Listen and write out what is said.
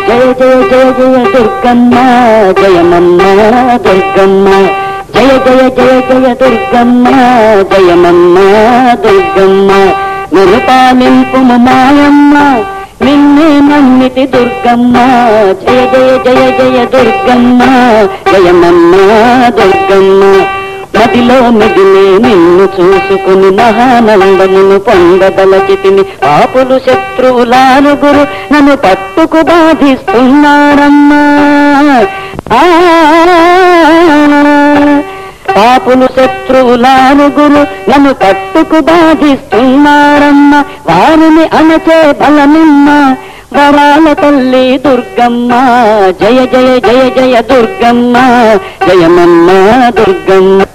జయ జయ జయ జయ దుర్గమ్మ జయమమ్మ దుర్గమ్మ జయ జయ జయ జయ దుర్గమ్మ జయమమ్మ దుర్గమ్మ నిరుపాలింపుము మాయమ్మ నిన్నే నమ్మితి దుర్గమ్మ జయ జయ జయ జయ దుర్గమ్మ జయమమ్మ దుర్గమ్మ మదిలో మిగిలే నిన్ను చూసుకుని మహానందమును పొందదలచితిని పాపులు శత్రువులాను గురు నన్ను పట్టుకు బాధిస్తున్నారమ్మా ఆ, పాపులు శత్రువులాను గురు నన్ను పట్టుకు బాధిస్తున్నారమ్మ వారిని అణచే బలమిమ్మ వరాల తల్లి దుర్గమ్మ జయ జయ జయ జయ దుర్గమ్మ జయమమ్మ దుర్గమ్మ